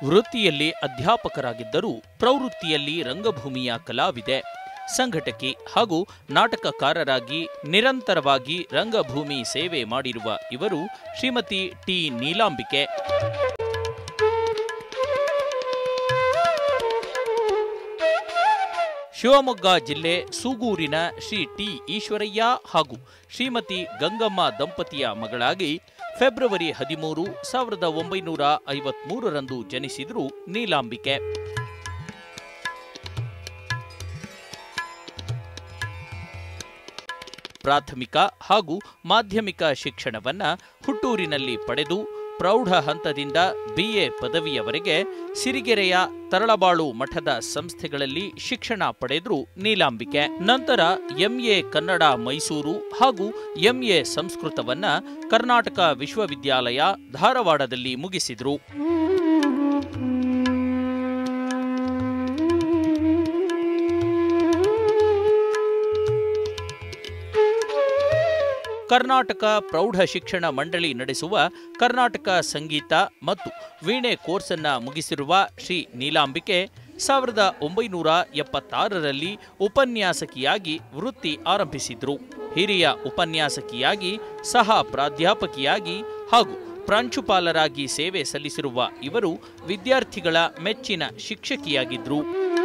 ವೃತ್ತಿಯಲ್ಲಿ ಅಧ್ಯಾಪಕರಾಗಿದ್ದರೂ ಪ್ರವೃತ್ತಿಯಲ್ಲಿ ರಂಗಭೂಮಿಯ ಕಲಾವಿದೆ ಸಂಘಟಕಿ ಹಾಗೂ ನಾಟಕಕಾರರಾಗಿ ನಿರಂತರವಾಗಿ ರಂಗಭೂಮಿ ಸೇವೆ ಮಾಡಿರುವ ಇವರು ಶ್ರೀಮತಿ ಟಿ ನೀಲಾಂಬಿಕೆ ಶಿವಮೊಗ್ಗ ಜಿಲ್ಲೆ ಸೂಗೂರಿನ ಶ್ರೀ ಟಿ ಈಶ್ವರಯ್ಯ ಹಾಗೂ ಶ್ರೀಮತಿ ಗಂಗಮ್ಮ ದಂಪತಿಯ ಮಗಳಾಗಿ ಫೆಬ್ರವರಿ ಹದಿಮೂರು ಸಾವಿರದ ಒಂಬೈನೂರ ಐವತ್ಮೂರರಂದು ಜನಿಸಿದರು ನೀಲಾಂಬಿಕೆ ಪ್ರಾಥಮಿಕ ಹಾಗೂ ಮಾಧ್ಯಮಿಕ ಶಿಕ್ಷಣವನ್ನ ಹುಟ್ಟೂರಿನಲ್ಲಿ ಪಡೆದು ಪ್ರೌಢ ಹಂತದಿಂದ ಬಿಎ ಪದವಿಯವರೆಗೆ ಸಿರಿಗೆರೆಯ ತರಳಬಾಳು ಮಠದ ಸಂಸ್ಥೆಗಳಲ್ಲಿ ಶಿಕ್ಷಣ ಪಡೆದ್ರು ನೀಲಾಂಬಿಕೆ ನಂತರ ಎಂಎ ಕನ್ನಡ ಮೈಸೂರು ಹಾಗೂ ಎಂಎ ಸಂಸ್ಕೃತವನ್ನ ಕರ್ನಾಟಕ ವಿಶ್ವವಿದ್ಯಾಲಯ ಧಾರವಾಡದಲ್ಲಿ ಮುಗಿಸಿದ್ರು ಕರ್ನಾಟಕ ಪ್ರೌಢ ಶಿಕ್ಷಣ ಮಂಡಳಿ ನಡೆಸುವ ಕರ್ನಾಟಕ ಸಂಗೀತ ಮತ್ತು ವೀಣೆ ಕೋರ್ಸನ್ನ ಮುಗಿಸಿರುವ ಶ್ರೀ ನೀಲಾಂಬಿಕೆ ಸಾವಿರದ ಒಂಬೈನೂರ ಎಪ್ಪತ್ತಾರರಲ್ಲಿ ಉಪನ್ಯಾಸಕಿಯಾಗಿ ವೃತ್ತಿ ಆರಂಭಿಸಿದ್ರು ಹಿರಿಯ ಉಪನ್ಯಾಸಕಿಯಾಗಿ ಸಹ ಪ್ರಾಧ್ಯಾಪಕಿಯಾಗಿ ಹಾಗೂ ಪ್ರಾಂಶುಪಾಲರಾಗಿ ಸೇವೆ ಸಲ್ಲಿಸಿರುವ ಇವರು ವಿದ್ಯಾರ್ಥಿಗಳ ಮೆಚ್ಚಿನ ಶಿಕ್ಷಕಿಯಾಗಿದ್ರು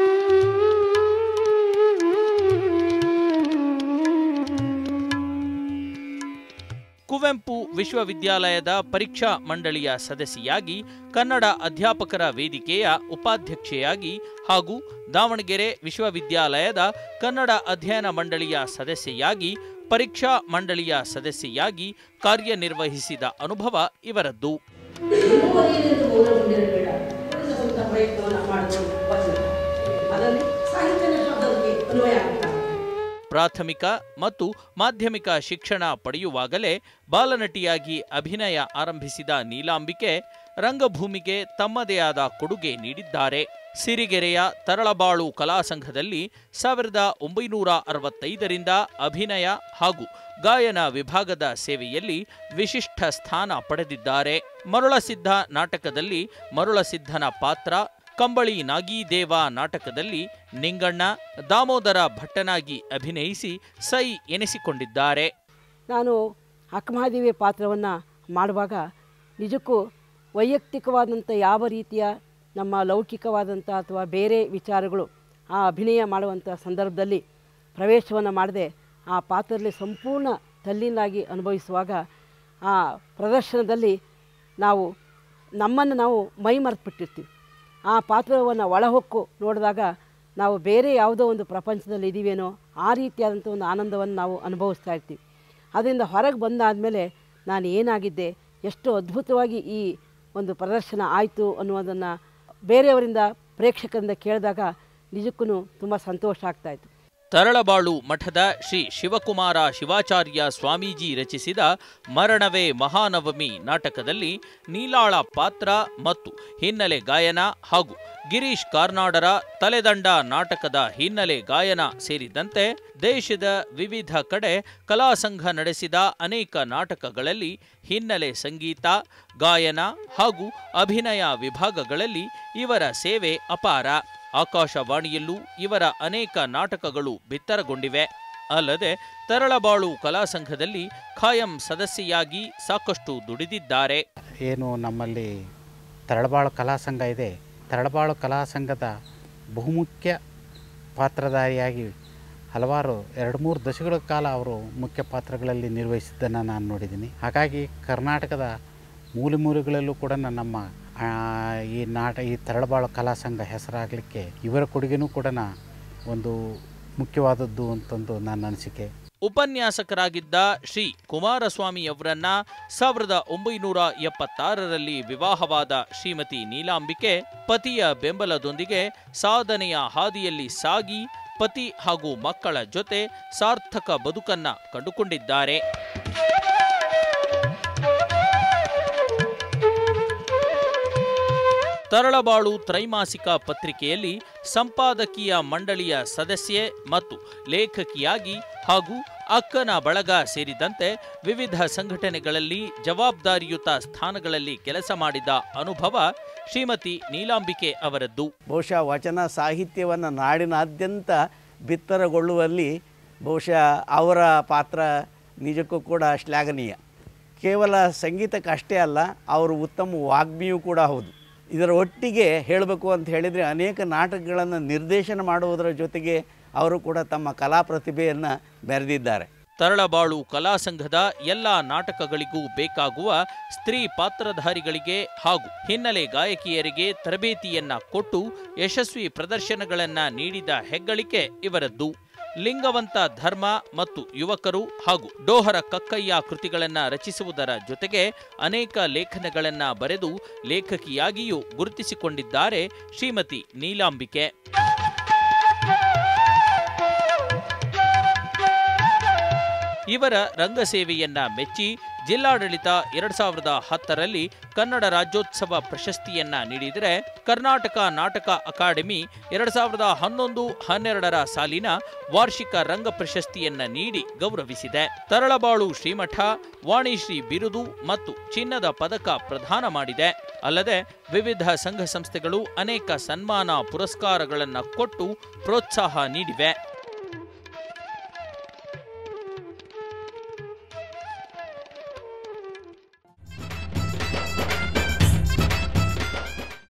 ಕುವೆಂಪು ವಿಶ್ವವಿದ್ಯಾಲಯದ ಪರೀಕ್ಷಾ ಮಂಡಳಿಯ ಸದಸ್ಯೆಯಾಗಿ ಕನ್ನಡ ಅಧ್ಯಾಪಕರ ವೇದಿಕೆಯ ಉಪಾಧ್ಯಕ್ಷೆಯಾಗಿ ಹಾಗೂ ದಾವಣಗೆರೆ ವಿಶ್ವವಿದ್ಯಾಲಯದ ಕನ್ನಡ ಅಧ್ಯಯನ ಮಂಡಳಿಯ ಸದಸ್ಯೆಯಾಗಿ ಪರೀಕ್ಷಾ ಮಂಡಳಿಯ ಸದಸ್ಯೆಯಾಗಿ ಕಾರ್ಯನಿರ್ವಹಿಸಿದ ಅನುಭವ ಇವರದ್ದು ಮೂವರಿಯಿಂದ ಮೌಲ್ಯಗೊಂಡಿರೋ ಬೇಡ ಉಳಿದ ಸ್ವಂತ ಪ್ರಯತ್ನವನ್ನು ಮಾಡಿಕೊಂಡು ಬಂದರು ಅದರಲ್ಲಿ ಸಾಹಿತ್ಯದ ಶಬ್ದಕ್ಕೆ ಅನ್ವಯ ಆಗ್ತದೆ ಪ್ರಾಥಮಿಕ ಮತ್ತು ಮಾಧ್ಯಮಿಕ ಶಿಕ್ಷಣ ಪಡೆಯುವಾಗಲೇ ಬಾಲನಟಿಯಾಗಿ ಅಭಿನಯ ಆರಂಭಿಸಿದ ನೀಲಾಂಬಿಕೆ ರಂಗಭೂಮಿಗೆ ತಮ್ಮದೇ ಆದ ಕೊಡುಗೆ ನೀಡಿದ್ದಾರೆ ಸಿರಿಗೆರೆಯ ತರಳಬಾಳು ಕಲಾ ಸಂಘದಲ್ಲಿ ಸಾವಿರದ ಒಂಬೈನೂರ ಅರವತ್ತೈದರಿಂದ ಅಭಿನಯ ಹಾಗೂ ಗಾಯನ ವಿಭಾಗದ ಸೇವೆಯಲ್ಲಿ ವಿಶಿಷ್ಟ ಸ್ಥಾನ ಪಡೆದಿದ್ದಾರೆ ಮರುಳಸಿದ್ಧ ನಾಟಕದಲ್ಲಿ ಮರುಳಸಿದ್ಧನ ಪಾತ್ರ ಕಂಬಳಿ ನಾಗೀದೇವ ನಾಟಕದಲ್ಲಿ ನಿಂಗಣ್ಣ ದಾಮೋದರ ಭಟ್ಟನಾಗಿ ಅಭಿನಯಿಸಿ ಸೈ ಎನಿಸಿಕೊಂಡಿದ್ದಾರೆ ನಾನು ಅಕ್ಕಮಹಾದೇವಿಯ ಪಾತ್ರವನ್ನು ಮಾಡುವಾಗ ನಿಜಕ್ಕೂ ವೈಯಕ್ತಿಕವಾದಂಥ ಯಾವ ರೀತಿಯ ನಮ್ಮ ಲೌಕಿಕವಾದಂಥ ಅಥವಾ ಬೇರೆ ವಿಚಾರಗಳು ಆ ಅಭಿನಯ ಮಾಡುವಂಥ ಸಂದರ್ಭದಲ್ಲಿ ಪ್ರವೇಶವನ್ನು ಮಾಡದೆ ಆ ಪಾತ್ರದಲ್ಲಿ ಸಂಪೂರ್ಣ ತಲ್ಲೀನಾಗಿ ಅನುಭವಿಸುವಾಗ ಆ ಪ್ರದರ್ಶನದಲ್ಲಿ ನಾವು ನಮ್ಮನ್ನು ನಾವು ಮೈ ಮರೆತುಬಿಟ್ಟಿರ್ತೀವಿ ಆ ಪಾತ್ರವನ್ನು ಒಳಹೊಕ್ಕು ನೋಡಿದಾಗ ನಾವು ಬೇರೆ ಯಾವುದೋ ಒಂದು ಪ್ರಪಂಚದಲ್ಲಿ ಇದ್ದೀವೇನೋ ಆ ರೀತಿಯಾದಂಥ ಒಂದು ಆನಂದವನ್ನು ನಾವು ಅನುಭವಿಸ್ತಾ ಇರ್ತೀವಿ ಅದರಿಂದ ಹೊರಗೆ ಬಂದಾದಮೇಲೆ ನಾನು ಏನಾಗಿದ್ದೆ ಎಷ್ಟು ಅದ್ಭುತವಾಗಿ ಈ ಒಂದು ಪ್ರದರ್ಶನ ಆಯಿತು ಅನ್ನುವುದನ್ನು ಬೇರೆಯವರಿಂದ ಪ್ರೇಕ್ಷಕರಿಂದ ಕೇಳಿದಾಗ ನಿಜಕ್ಕೂ ತುಂಬ ಸಂತೋಷ ಆಗ್ತಾಯಿತ್ತು ತರಳಬಾಳು ಮಠದ ಶ್ರೀ ಶಿವಕುಮಾರ ಶಿವಾಚಾರ್ಯ ಸ್ವಾಮೀಜಿ ರಚಿಸಿದ ಮರಣವೇ ಮಹಾನವಮಿ ನಾಟಕದಲ್ಲಿ ನೀಲಾಳ ಪಾತ್ರ ಮತ್ತು ಹಿನ್ನೆಲೆ ಗಾಯನ ಹಾಗೂ ಗಿರೀಶ್ ಕಾರ್ನಾಡರ ತಲೆದಂಡ ನಾಟಕದ ಹಿನ್ನೆಲೆ ಗಾಯನ ಸೇರಿದಂತೆ ದೇಶದ ವಿವಿಧ ಕಡೆ ಕಲಾಸಂಘ ನಡೆಸಿದ ಅನೇಕ ನಾಟಕಗಳಲ್ಲಿ ಹಿನ್ನೆಲೆ ಸಂಗೀತ ಗಾಯನ ಹಾಗೂ ಅಭಿನಯ ವಿಭಾಗಗಳಲ್ಲಿ ಇವರ ಸೇವೆ ಅಪಾರ ಆಕಾಶವಾಣಿಯಲ್ಲೂ ಇವರ ಅನೇಕ ನಾಟಕಗಳು ಬಿತ್ತರಗೊಂಡಿವೆ ಅಲ್ಲದೆ ತರಳಬಾಳು ಕಲಾಸಂಘದಲ್ಲಿ ಖಾಯಂ ಸದಸ್ಯೆಯಾಗಿ ಸಾಕಷ್ಟು ದುಡಿದಿದ್ದಾರೆ ಏನು ನಮ್ಮಲ್ಲಿ ತರಳಬಾಳು ಕಲಾ ಸಂಘ ಇದೆ ತರಳಬಾಳು ಕಲಾ ಸಂಘದ ಬಹುಮುಖ್ಯ ಪಾತ್ರಧಾರಿಯಾಗಿ ಹಲವಾರು ಎರಡು ಮೂರು ದಶಕಗಳ ಕಾಲ ಅವರು ಮುಖ್ಯ ಪಾತ್ರಗಳಲ್ಲಿ ನಿರ್ವಹಿಸಿದ್ದನ್ನು ನಾನು ನೋಡಿದ್ದೀನಿ ಹಾಗಾಗಿ ಕರ್ನಾಟಕದ ಮೂಲೆ ಮೂಲೆಗಳಲ್ಲೂ ಕೂಡ ನಮ್ಮ ಆ, ಈ ನಾಟ ಈ ತರಳಬಾಳು ಕಲಾ ಸಂಘ ಹೆಸರಾಗಲಿಕ್ಕೆ ಇವರ ಕೊಡುಗೆನೂ ಕೂಡ ಒಂದು ಮುಖ್ಯವಾದದ್ದು ಅಂತಂದು ನನ್ನ ಅನಿಸಿಕೆ ಉಪನ್ಯಾಸಕರಾಗಿದ್ದ ಶ್ರೀ ಕುಮಾರಸ್ವಾಮಿಯವರನ್ನ ಸಾವಿರದ ಒಂಬೈನೂರ ಎಪ್ಪತ್ತಾರರಲ್ಲಿ ವಿವಾಹವಾದ ಶ್ರೀಮತಿ ನೀಲಾಂಬಿಕೆ ಪತಿಯ ಬೆಂಬಲದೊಂದಿಗೆ ಸಾಧನೆಯ ಹಾದಿಯಲ್ಲಿ ಸಾಗಿ ಪತಿ ಹಾಗೂ ಮಕ್ಕಳ ಜೊತೆ ಸಾರ್ಥಕ ಬದುಕನ್ನ ಕಂಡುಕೊಂಡಿದ್ದಾರೆ ತರಳಬಾಳು ತ್ರೈಮಾಸಿಕ ಪತ್ರಿಕೆಯಲ್ಲಿ ಸಂಪಾದಕೀಯ ಮಂಡಳಿಯ ಸದಸ್ಯೆ ಮತ್ತು ಲೇಖಕಿಯಾಗಿ ಹಾಗೂ ಅಕ್ಕನ ಬಳಗ ಸೇರಿದಂತೆ ವಿವಿಧ ಸಂಘಟನೆಗಳಲ್ಲಿ ಜವಾಬ್ದಾರಿಯುತ ಸ್ಥಾನಗಳಲ್ಲಿ ಕೆಲಸ ಮಾಡಿದ ಅನುಭವ ಶ್ರೀಮತಿ ನೀಲಾಂಬಿಕೆ ಅವರದ್ದು ಬಹುಶಃ ವಚನ ಸಾಹಿತ್ಯವನ್ನು ನಾಡಿನಾದ್ಯಂತ ಬಿತ್ತರಗೊಳ್ಳುವಲ್ಲಿ ಬಹುಶಃ ಅವರ ಪಾತ್ರ ನಿಜಕ್ಕೂ ಕೂಡ ಶ್ಲಾಘನೀಯ ಕೇವಲ ಸಂಗೀತಕ್ಕಷ್ಟೇ ಅಲ್ಲ ಅವರು ಉತ್ತಮ ವಾಗ್ಮಿಯೂ ಕೂಡ ಹೌದು ಇದರ ಒಟ್ಟಿಗೆ ಹೇಳಬೇಕು ಅಂತ ಹೇಳಿದರೆ ಅನೇಕ ನಾಟಕಗಳನ್ನು ನಿರ್ದೇಶನ ಮಾಡುವುದರ ಜೊತೆಗೆ ಅವರು ಕೂಡ ತಮ್ಮ ಕಲಾ ಪ್ರತಿಭೆಯನ್ನು ಬೆರೆದಿದ್ದಾರೆ ತರಳಬಾಳು ಕಲಾ ಸಂಘದ ಎಲ್ಲ ನಾಟಕಗಳಿಗೂ ಬೇಕಾಗುವ ಸ್ತ್ರೀ ಪಾತ್ರಧಾರಿಗಳಿಗೆ ಹಾಗೂ ಹಿನ್ನೆಲೆ ಗಾಯಕಿಯರಿಗೆ ತರಬೇತಿಯನ್ನ ಕೊಟ್ಟು ಯಶಸ್ವಿ ಪ್ರದರ್ಶನಗಳನ್ನ ನೀಡಿದ ಹೆಗ್ಗಳಿಕೆ ಇವರದ್ದು ಲಿಂಗವಂತ ಧರ್ಮ ಮತ್ತು ಯುವಕರು ಹಾಗೂ ಡೋಹರ ಕಕ್ಕಯ್ಯ ಕೃತಿಗಳನ್ನ ರಚಿಸುವುದರ ಜೊತೆಗೆ ಅನೇಕ ಲೇಖನಗಳನ್ನ ಬರೆದು ಲೇಖಕಿಯಾಗಿಯೂ ಗುರುತಿಸಿಕೊಂಡಿದ್ದಾರೆ ಶ್ರೀಮತಿ ನೀಲಾಂಬಿಕೆ ಇವರ ರಂಗಸೇವೆಯನ್ನ ಮೆಚ್ಚಿ ಜಿಲ್ಲಾಡಳಿತ ಎರಡ್ ಸಾವಿರದ ಹತ್ತರಲ್ಲಿ ಕನ್ನಡ ರಾಜ್ಯೋತ್ಸವ ಪ್ರಶಸ್ತಿಯನ್ನ ನೀಡಿದರೆ ಕರ್ನಾಟಕ ನಾಟಕ ಅಕಾಡೆಮಿ ಎರಡ್ ಸಾವಿರದ ಹನ್ನೊಂದು ಹನ್ನೆರಡರ ಸಾಲಿನ ವಾರ್ಷಿಕ ರಂಗ ಪ್ರಶಸ್ತಿಯನ್ನ ನೀಡಿ ಗೌರವಿಸಿದೆ ತರಳಬಾಳು ಶ್ರೀಮಠ ವಾಣಿಶ್ರೀ ಬಿರುದು ಮತ್ತು ಚಿನ್ನದ ಪದಕ ಪ್ರದಾನ ಮಾಡಿದೆ ಅಲ್ಲದೆ ವಿವಿಧ ಸಂಘ ಸಂಸ್ಥೆಗಳು ಅನೇಕ ಸನ್ಮಾನ ಪುರಸ್ಕಾರಗಳನ್ನು ಕೊಟ್ಟು ಪ್ರೋತ್ಸಾಹ ನೀಡಿವೆ